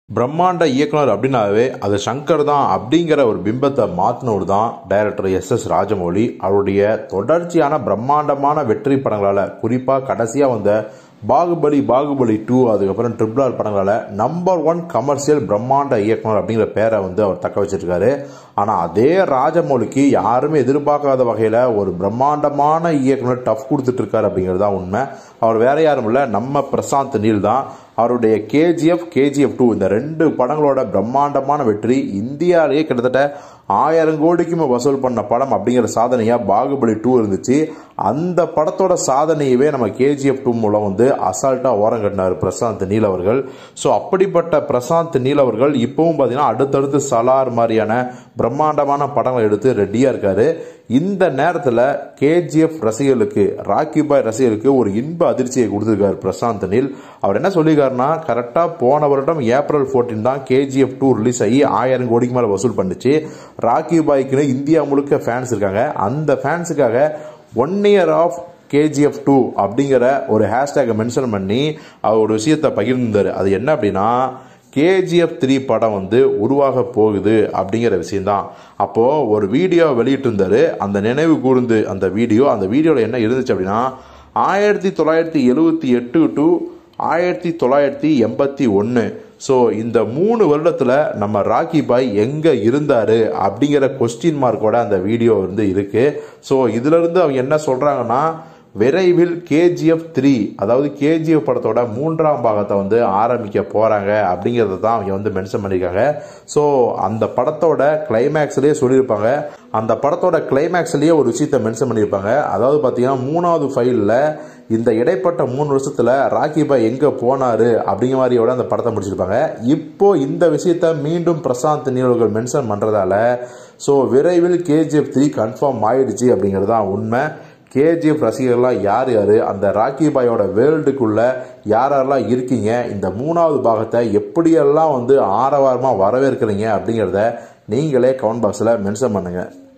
பிரம்மாண்ட இயக்குனர் அப்படின்னாவே அது சங்கர் தான் அப்படிங்கிற ஒரு பிம்பத்தை மாற்றினவர் தான் டைரக்டர் எஸ் எஸ் ராஜமௌழி அவருடைய தொடர்ச்சியான பிரம்மாண்டமான வெற்றி படங்களால் குறிப்பாக கடைசியாக வந்த பாகுபலி பாகுபலி டூ அதுக்கப்புறம் ட்ரிபிள் ஆர் படங்களால் நம்பர் ஒன் கமர்ஷியல் பிரம்மாண்ட இயக்குனர் அப்படிங்கிற பேரை வந்து அவர் தக்க வச்சிருக்காரு ஆனால் அதே ராஜமௌலிக்கு யாருமே எதிர்பார்க்காத வகையில் ஒரு பிரம்மாண்டமான இயக்குனர் டஃப் கொடுத்துட்டு இருக்காரு அப்படிங்கிறது தான் உண்மை அவர் வேற யாரும் இல்லை நம்ம பிரசாந்த் நீல் தான் அவருடைய கேஜிஎஃப் கேஜிஎஃப் டூ இந்த ரெண்டு படங்களோட பிரம்மாண்டமான வெற்றி இந்தியாவிலேயே கிட்டத்தட்ட ஆயிரம் கோடிக்கும் வசூல் பண்ண படம் அப்படிங்கிற சாதனையாக பாகுபலி டூ இருந்துச்சு அந்த படத்தோட சாதனையவே நம்ம கேஜிஎஃப் டூ மூலம் வந்து அசால்ட்டாக ஓரம் கட்டினார் பிரசாந்த் நீல் அவர்கள் ஸோ அப்படிப்பட்ட பிரசாந்த் நீல் அவர்கள் இப்பவும் பார்த்தீங்கன்னா அடுத்தடுத்து சலார் மாதிரியான பிரம்மாண்டமான படங்களை எடுத்து ரெடியாக இருக்காரு இந்த நேரத்தில் கேஜிஎஃப் ரசிகர்களுக்கு ராக்கி பாய் ரசிகர்களுக்கு ஒரு இன்ப அதிர்ச்சியை கொடுத்துருக்காரு பிரசாந்த் நீல் அவர் என்ன சொல்லியிருக்காருன்னா கரெக்டாக போன வருடம் ஏப்ரல் ஃபோர்டீன் தான் கேஜிஎஃப் டூ ரிலீஸ் ஆகி ஆயிரம் கோடிக்கு மேலே வசூல் பண்ணுச்சு ராக்கி பாய்க்குன்னு இந்தியா முழுக்க ஃபேன்ஸ் இருக்காங்க அந்த ஃபேன்ஸுக்காக one year of KGF two அப்படிங்கிற ஒரு ஹேஷ்டேகை மென்ஷன் பண்ணி அவர் ஒரு விஷயத்தை பகிர்ந்தார் அது என்ன அப்படின்னா கேஜிஎஃப் த்ரீ படம் வந்து உருவாக போகுது அப்படிங்கிற விஷயந்தான் அப்போது ஒரு வீடியோ வெளியிட்டிருந்தாரு அந்த நினைவு கூர்ந்து அந்த வீடியோ அந்த வீடியோவில் என்ன இருந்துச்சு அப்படின்னா ஆயிரத்தி தொள்ளாயிரத்தி எழுவத்தி எட்டு டு ஆயிரத்தி தொள்ளாயிரத்தி எண்பத்தி ஒன்று ஸோ இந்த மூணு வருடத்தில் நம்ம ராக்கி பாய் எங்கே இருந்தார் அப்படிங்கிற கொஸ்டின் மார்க்கோட அந்த வீடியோ வந்து இருக்குது ஸோ இதிலிருந்து அவங்க என்ன சொல்கிறாங்கன்னா விரைவில் கேஜிஎஃப் த்ரீ அதாவது கேஜிஎஃப் படத்தோட மூன்றாம் பாகத்தை வந்து ஆரம்பிக்க போகிறாங்க அப்படிங்கிறத தான் அவங்க வந்து மென்ஷன் பண்ணியிருக்காங்க ஸோ அந்த படத்தோட கிளைமேக்ஸ்லேயே சொல்லியிருப்பாங்க அந்த படத்தோட கிளைமேக்ஸ்லேயே ஒரு விஷயத்தை மென்ஷன் பண்ணியிருப்பாங்க அதாவது பார்த்தீங்கன்னா மூணாவது ஃபைலில் இந்த இடைப்பட்ட மூணு வருஷத்தில் ராக்கி பாய் எங்கே போனார் அப்படிங்கிற மாதிரியோட அந்த படத்தை முடிச்சிருப்பாங்க இப்போ இந்த விஷயத்த மீண்டும் பிரசாந்த் நீலவர்கள் மென்ஷன் பண்ணுறதால ஸோ விரைவில் கேஜிஎஃப் த்ரீ கன்ஃபார்ம் ஆயிடுச்சு அப்படிங்கிறது தான் உண்மை கேஜிஎஃப் ரசிகர்கள்லாம் யார் யார் அந்த ராக்கி பாயோட வேர்ல்டுக்குள்ளே யார் யாரெல்லாம் இருக்கீங்க இந்த மூணாவது பாகத்தை எப்படியெல்லாம் வந்து ஆரவாரமாக வரவேற்கிறீங்க அப்படிங்கிறத நீங்களே கமெண்ட் பாக்ஸில் மென்ஷன் பண்ணுங்கள்